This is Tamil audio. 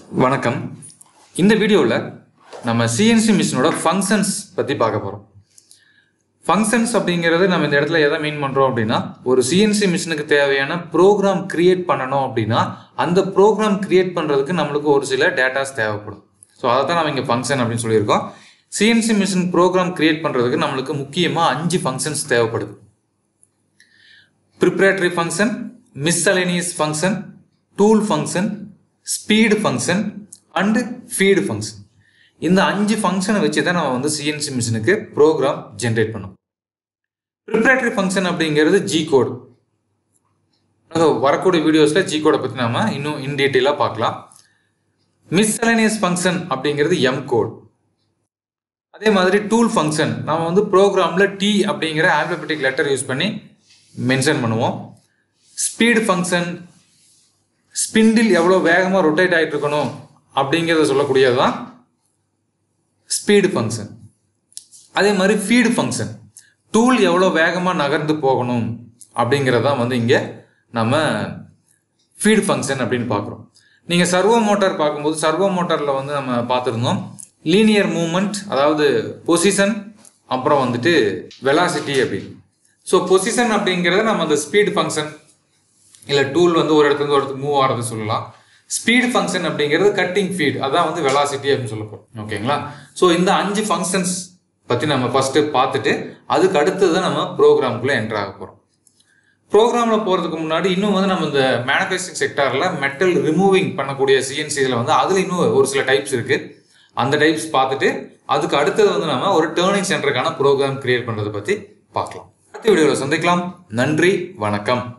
வணக்கம் இந்த வீடியோவில் நம்ம சிஎன்சி மிஷினோட ஃபங்க்ஷன்ஸ் பற்றி பார்க்க போகிறோம் ஃபங்க்ஷன்ஸ் அப்படிங்கிறது நம்ம இந்த இடத்துல எதை மீன் பண்ணுறோம் அப்படின்னா ஒரு சிஎன்சி மிஷினுக்கு தேவையான ப்ரோக்ராம் கிரியேட் பண்ணணும் அப்படின்னா அந்த ப்ரோக்ராம் கிரியேட் பண்ணுறதுக்கு நம்மளுக்கு ஒரு சில டேட்டாஸ் தேவைப்படும் ஸோ அதை தான் நம்ம இங்கே ஃபங்க்ஷன் அப்படின்னு சொல்லியிருக்கோம் சிஎன்சி மிஷின் ப்ரோக்ராம் கிரியேட் பண்ணுறதுக்கு நம்மளுக்கு முக்கியமாக அஞ்சு ஃபங்க்ஷன்ஸ் தேவைப்படுது preparatory function miscellaneous function tool function speed function and feed function இந்த அஞ்சு ஃபங்க்ஷனை வச்சு தான் நம்ம வந்து சிஎன்சி மிஷினுக்கு ப்ரோக்ராம் ஜென்ரேட் பண்ணோம் ப்ரிப்ரேட்டரி ஃபங்க்ஷன் அப்படிங்கிறது ஜி கோடு வரக்கூடிய வீடியோஸில் ஜி கோடை பற்றி நாம இன்னும் இன் டீட்டெயிலாக பார்க்கலாம் மிஸ்சலேனியஸ் ஃபங்க்ஷன் அப்படிங்கிறது எம் கோட் அதே மாதிரி டூல் ஃபங்க்ஷன் நம்ம வந்து ப்ரோக்ராமில் டி அப்படிங்கிற ஆல்பபெட்டிக் லெட்டர் யூஸ் பண்ணி மென்ஷன் பண்ணுவோம் ஸ்பீடு ஃபங்க்ஷன் ஸ்பிண்டில் எவ்வளோ வேகமாக ரொட்டேட் ஆகிட்டு இருக்கணும் அப்படிங்கிறத சொல்லக்கூடியது தான் ஸ்பீடு ஃபங்க்ஷன் அதே மாதிரி ஃபீடு ஃபங்க்ஷன் டூல் எவ்வளோ வேகமாக நகர்ந்து போகணும் அப்படிங்கிறதான் வந்து இங்கே நம்ம ஃபீடு ஃபங்க்ஷன் அப்படின்னு பார்க்குறோம் நீங்கள் சர்வோ மோட்டார் பார்க்கும்போது சர்வோ மோட்டாரில் வந்து நம்ம பார்த்துருந்தோம் லீனியர் மூமெண்ட் அதாவது பொசிஷன் அப்புறம் வந்துட்டு வெலாசிட்டி அப்படின்னு ஸோ பொசிஷன் அப்படிங்கிறத நம்ம அந்த ஸ்பீடு ஃபங்க்ஷன் இல்லை டூல் வந்து ஒரு இடத்துல இருந்து ஒரு இடத்துக்கு மூவ் ஆகிறது சொல்லலாம் ஸ்பீடு ஃபங்க்ஷன் அப்படிங்கிறது கட்டிங் ஃபீட் அதான் வந்து வெலாசிட்டி அப்படின்னு சொல்ல போகிறோம் ஓகேங்களா ஸோ இந்த அஞ்சு ஃபங்க்ஷன்ஸ் பற்றி நம்ம ஃபஸ்ட்டு பார்த்துட்டு அதுக்கு அடுத்தது தான் நம்ம ப்ரோக்ராமுக்குள்ளே என்டர் ஆக போகிறோம் ப்ரோக்ராமில் போகிறதுக்கு முன்னாடி இன்னும் வந்து நம்ம இந்த மேனுஃபேக்சரிங் செக்டாரில் மெட்டல் ரிமூவிங் பண்ணக்கூடிய சிஎன்சியில் வந்து அதில் இன்னும் ஒரு சில டைப்ஸ் இருக்குது அந்த டைப்ஸ் பார்த்துட்டு அதுக்கு அடுத்தது வந்து நம்ம ஒரு டேர்னிங் சென்டருக்கான ப்ரோக்ராம் கிரியேட் பண்ணுறதை பற்றி பார்க்கலாம் அடுத்த வீடியோவில் சந்திக்கலாம் நன்றி வணக்கம்